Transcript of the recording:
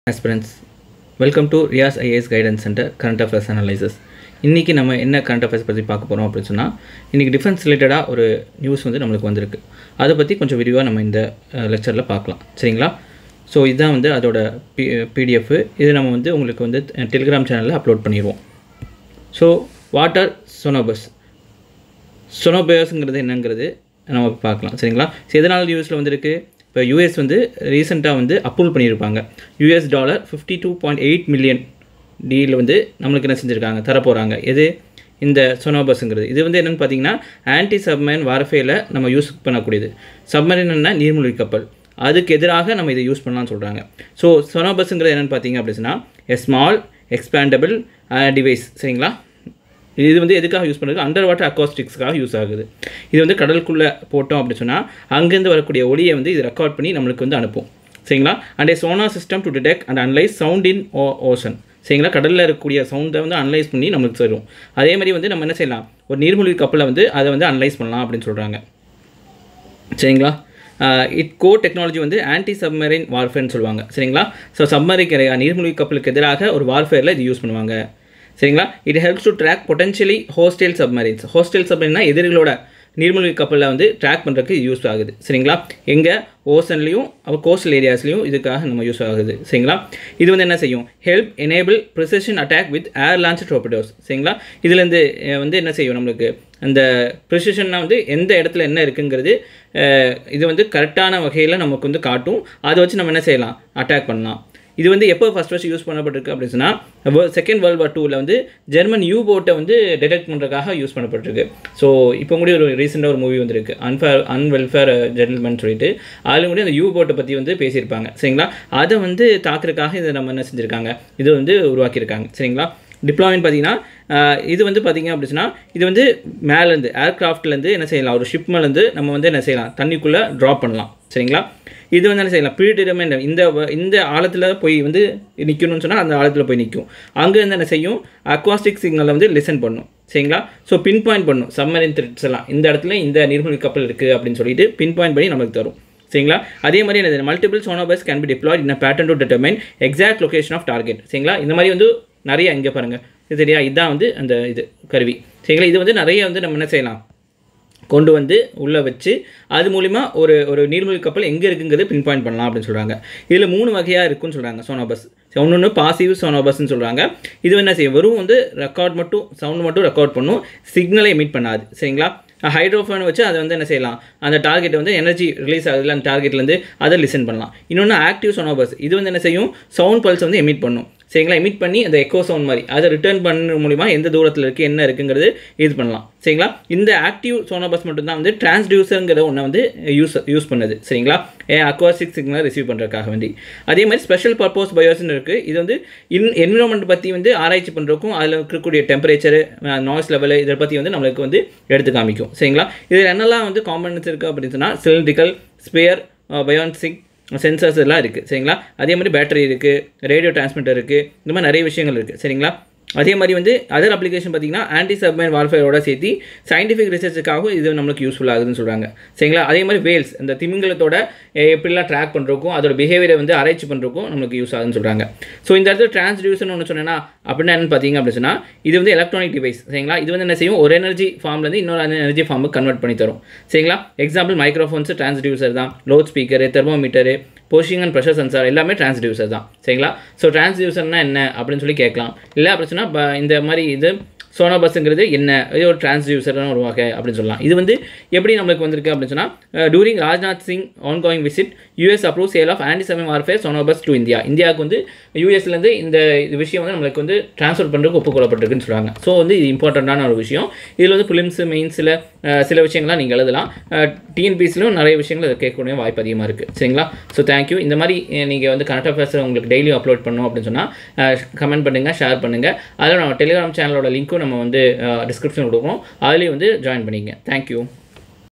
aspirants welcome to Riyaz IAS guidance centre current affairs analysis இன்றைக்கி நம்ம என்ன கரண்ட் அஃபேர்ஸ் பற்றி பார்க்க போகிறோம் அப்படின்னு சொன்னால் இன்றைக்கி டிஃபென்ஸ் ரிலேட்டடாக ஒரு நியூஸ் வந்து நம்மளுக்கு வந்திருக்கு அதை பற்றி கொஞ்சம் விரிவாக நம்ம இந்த லெக்சரில் பார்க்கலாம் சரிங்களா ஸோ இதுதான் வந்து அதோட பி பிடிஎஃப் இது நம்ம வந்து உங்களுக்கு வந்து டெலிகிராம் சேனலில் அப்லோட் பண்ணிடுவோம் ஸோ வாட்டர் சொனோபஸ் சொனோபயஸ்ங்கிறது என்னங்கிறது நம்ம பார்க்கலாம் சரிங்களா ஸோ எதனால் யூஎஸில் வந்திருக்கு இப்போ யூஎஸ் வந்து ரீசெண்டாக வந்து அப்ரூவல் பண்ணியிருப்பாங்க US dollar fifty two point eight million deal வந்து நம்மளுக்கு என்ன செஞ்சுருக்காங்க தரப்போகிறாங்க எது இந்த சொனோபஸ்ங்கிறது இது வந்து என்னென்னு பார்த்தீங்கன்னா ஆன்டி சப்மரைன் வார்ஃபேல நம்ம யூஸ் பண்ணக்கூடியது சப்மரைன்னா நீர்மூழ்கி கப்பல் அதுக்கு எதிராக நம்ம இதை யூஸ் பண்ணலாம்னு சொல்கிறாங்க ஸோ சொனோபஸ்ங்கிறது என்னென்னு பார்த்தீங்க அப்படின்னா எ ஸ்மால் எக்ஸ்பேண்டபிள் டிவைஸ் சரிங்களா இது வந்து எதுக்காக யூஸ் பண்ணுறது அண்டர் வாட்டர் அக்காஸ்டிக்ஸ்க்காக யூஸ் ஆகுது இது வந்து கடலுக்குள்ளே போட்டோம் அப்படின்னு சொன்னால் அங்கேருந்து வரக்கூடிய ஒளியை வந்து இது ரெக்கார்ட் பண்ணி நம்மளுக்கு வந்து அனுப்பும் சரிங்களா and a sonar system to detect and analyse sound in oh ocean சரிங்களா கடலில் இருக்கக்கூடிய சவுண்டை வந்து அனலைஸ் பண்ணி நம்மளுக்கு தரும் அதே மாதிரி வந்து நம்ம என்ன செய்யலாம் ஒரு நீர்மூழ்கி கப்பலை வந்து அதை வந்து அனலைஸ் பண்ணலாம் அப்படின்னு சொல்கிறாங்க சரிங்களா இட் கோ டெக்னாலஜி வந்து ஆன்டி சப்மரைன் வார்ஃபேர்னு சொல்லுவாங்க சரிங்களா ஸோ சப்மரின் நீர்மூழ்கி கப்பலுக்கு எதிராக ஒரு வார்ஃபேரில் இது யூஸ் பண்ணுவாங்க சரிங்களா it helps to track potentially hostile submarines hostile சப்மரைன்னா எதிரிகளோட நீர்மூழ்கி கப்பலில் வந்து ட்ராக் பண்ணுறதுக்கு யூஸ் ஆகுது சரிங்களா எங்கே ஓசன்லேயும் அப்புறம் கோஸ்டல் ஏரியாஸ்லையும் இதுக்காக நம்ம யூஸ் ஆகுது சரிங்களா இது வந்து என்ன செய்யும் help enable precision attack with air launch torpedoes சரிங்களா இதுலேருந்து வந்து என்ன செய்யும் நம்மளுக்கு அந்த ப்ரிசிஷன்னா வந்து எந்த இடத்துல என்ன இருக்குங்கிறது இது வந்து கரெக்டான வகையில் நமக்கு வந்து காட்டும் அதை வச்சு நம்ம என்ன செய்யலாம் அட்டாக் பண்ணலாம் இது வந்து எப்போ ஃபஸ்ட் ஃபஸ்ட் யூஸ் பண்ணப்பட்டிருக்கு அப்படின்னு சொன்னால் செகண்ட் வேர்ல்டு வார் டூவில் வந்து ஜெர்மன் யூ போட்டை வந்து டிடெக்ட் பண்ணுறதுக்காக யூஸ் பண்ணப்பட்டிருக்கு ஸோ இப்போ கூட ஒரு ரீசெண்டாக ஒரு மூவி வந்திருக்கு அன்ஃபேர் அன்வெல்ஃபேர் ஜென்டில்மேன் சொல்லிட்டு அதில் கூட அந்த யூ போட்டை பற்றி வந்து பேசியிருப்பாங்க சரிங்களா அதை வந்து தாக்குறதுக்காக இதை நம்ம என்ன செஞ்சுருக்காங்க இது வந்து உருவாக்கியிருக்காங்க சரிங்களா டிப்ளாய்மெண்ட் பார்த்தீங்கன்னா இது வந்து பார்த்திங்க அப்படின்னா இது வந்து மேலேருந்து ஏர்க்ராஃப்ட்லேருந்து என்ன செய்யலாம் ஒரு ஷிப் மேலேருந்து நம்ம வந்து என்ன செய்யலாம் தண்ணிக்குள்ளே ட்ராப் பண்ணலாம் சரிங்களா இது வந்து என்ன செய்யலாம் ப்ரீடிடமெண்ட் இந்த இந்த ஆழத்தில் போய் வந்து நிற்கணும்னு சொன்னால் அந்த ஆழத்தில் போய் நிற்கும் அங்கேருந்து என்ன செய்யும் அக்வாஸ்டிக் சிக்னலை வந்து லிசன் பண்ணும் சரிங்களா ஸோ பின் பாயிண்ட் பண்ணும் சம்மரின் த்ரெட்ஸ் எல்லாம் இந்த இடத்துல இந்த நீர்மூழ்கி கப்பல் இருக்குது அப்படின்னு சொல்லிட்டு பின் பாயிண்ட் பண்ணி நமக்கு தரும் சரிங்களா அதே மாதிரி என்னது multiple sonobuoys can be deployed in pattern to determine exact location of target சரிங்களா இந்த மாதிரி வந்து நிறைய இங்கே பாருங்கள் இது சரியா இதுதான் வந்து அந்த இது கருவி சரிங்களா இது வந்து நிறைய வந்து நம்ம என்ன செய்யலாம் கொண்டு வந்து உள்ளே வச்சு அது மூலிமா ஒரு ஒரு நீர்மூழ்கி கப்பல் எங்கே இருக்குங்கிறது பின் பாயிண்ட் பண்ணலாம் அப்படின்னு சொல்கிறாங்க இதில் மூணு வகையாக இருக்குன்னு சொல்கிறாங்க சோனோபஸ் ஒன்று ஒன்று பாசிவ் சோனோபஸ்ன்னு சொல்கிறாங்க இது என்ன செய்யும் வெறும் வந்து ரெக்கார்ட் மட்டும் சவுண்ட் மட்டும் ரெக்கார்ட் பண்ணும் சிக்னலை எமிட் பண்ணாது சரிங்களா ஹைட்ரோஃபோன் வச்சு அதை வந்து என்ன செய்யலாம் அந்த டார்கெட்டை வந்து எனர்ஜி ரிலீஸ் ஆகுதுல அந்த டார்கெட்லேருந்து அதை லிசன் பண்ணலாம் இன்னொன்று ஆக்டிவ் சோனோபஸ் இது வந்து என்ன செய்யும் சவுண்ட் பல்ஸ் வந்து எமிட் பண்ணும் சரிங்களா எமிட் பண்ணி அந்த எக்கோ சவுண்ட் மாதிரி அதை ரிட்டர்ன் பண்ண மூலிமா எந்த தூரத்தில் இருக்குது என்ன இருக்குங்கிறது இது பண்ணலாம் சரிங்களா இந்த ஆக்டிவ் சோனோபஸ் மட்டும்தான் வந்து டிரான்ஸ்டியூசருங்கிற ஒன்றை வந்து யூஸ் யூஸ் பண்ணுது சரிங்களா அக்வாஸ்டிக் சிக்னலை ரிசீவ் பண்ணுறதுக்காக வேண்டி அதே மாதிரி ஸ்பெஷல் பர்பஸ் பயோஸ்னு இருக்குது இது வந்து இன் என்விரான்மெண்ட் பற்றி வந்து ஆராய்ச்சி பண்ணுறதுக்கும் அதில் இருக்கக்கூடிய டெம்பரேச்சர் நாய்ஸ் லெவலு இதை பற்றி வந்து நம்மளுக்கு வந்து எடுத்து காமிக்கும் சரிங்களா இதில் என்னெல்லாம் வந்து காம்பனன்ஸ் இருக்குது அப்படின்னு சொன்னால் சிலிண்ட்ரிக்கல் ஸ்பேர் பயோன்சிக் சென்சர்ஸ் எல்லாம் இருக்குது சரிங்களா அதே மாதிரி பேட்டரி இருக்குது ரேடியோ டிரான்ஸ்மிட்டர் இருக்குது இந்த மாதிரி நிறைய விஷயங்கள் இருக்குது சரிங்களா அதே மாதிரி வந்து அதர் அப்ளிகேஷன் பார்த்தீங்கன்னா ஆன்டி சப்மைன் வார்ஃபேரோட சேர்த்து சயின்டிஃபிக் ரிசர்ச்சுக்காகவும் இது நம்மளுக்கு யூஸ்ஃபுல் ஆகுதுன்னு சொல்கிறாங்க சரிங்களா அதே மாதிரி வேல்ஸ் இந்த திமிங்கலத்தோட எப்படிலாம் ட்ராக் பண்ணுறக்கும் அதோட பிஹேவியரை வந்து ஆராய்ச்சி பண்ணுறக்கும் நம்மளுக்கு யூஸ் ஆகுதுன்னு சொல்கிறாங்க ஸோ இந்த இடத்துல டிரான்ஸ்டியூசன் ஒன்று சொன்னேன்னா அப்படின்னா என்னன்னு பார்த்தீங்க அப்படின்னு சொன்னால் இது வந்து எலக்ட்ரானிக் டிவைஸ் சரிங்களா இது வந்து என்ன செய்யும் ஒரு எனர்ஜி ஃபார்ம்லேருந்து இன்னொரு எனர்ஜி ஃபார்முக்கு கன்வெர்ட் பண்ணி தரும் சரிங்களா எக்ஸாம்பிள் மைக்ரோஃபோன்ஸ் டிரான்ஸ்டியூசர் தான் loud speaker thermometer position and pressure sensor எல்லாமே டிரான்ஸ்டியூசர் தான் சரிங்களா ஸோ டிரான்ஸ்டியூசர்னா என்ன அப்படின்னு சொல்லி கேட்கலாம் இல்லை அப்படின்னு சொன்னால் இந்த மாதிரி இது சோனோபஸ்ங்கிறது என்ன இது ஒரு டிரான்ஸ்டியூசர்னு ஒரு வகை அப்படின்னு சொல்லலாம் இது வந்து எப்படி நம்மளுக்கு வந்திருக்கு அப்படின்னு சொன்னால் during Rajnath Singh on going visit US approve sale of anti சமயம் வார்ஃபேர் சோனோபஸ் டு இந்தியா இந்தியாவுக்கு வந்து யூஎஸ்லேருந்து இந்த விஷயம் வந்து நம்மளுக்கு வந்து ட்ரான்ஸ்ஃபர் பண்ணுறதுக்கு ஒப்புக்கொள்ளப்பட்டிருக்குன்னு சொல்கிறாங்க ஸோ வந்து இது இம்பார்ட்டண்ட்டான ஒரு விஷயம் இதில் வந்து பிலிம்ஸ் மெயின்ஸில் சில விஷயங்கள்லாம் நீங்கள் எழுதலாம் டிஎன்பிசிலும் நிறைய விஷயங்கள் அதை கேட்கக்கூடிய வாய்ப்பு அதிகமாக இருக்குது சரிங்களா ஸோ தேங்க்யூ இந்த மாதிரி நீங்கள் வந்து கனெக்ட் அஃபேர்ஸ் உங்களுக்கு டெய்லியும் அப்லோட் பண்ணணும் அப்படின்னு சொன்னால் கமெண்ட் பண்ணுங்கள் ஷேர் பண்ணுங்கள் அதில் நம்ம டெலிகிராம் சேனலோட லிங்க்கும் நம்ம வந்து டிஸ்கிரிப்ஷன் கொடுக்குறோம் அதுலேயும் வந்து ஜாயின் பண்ணிங்க தேங்க்யூ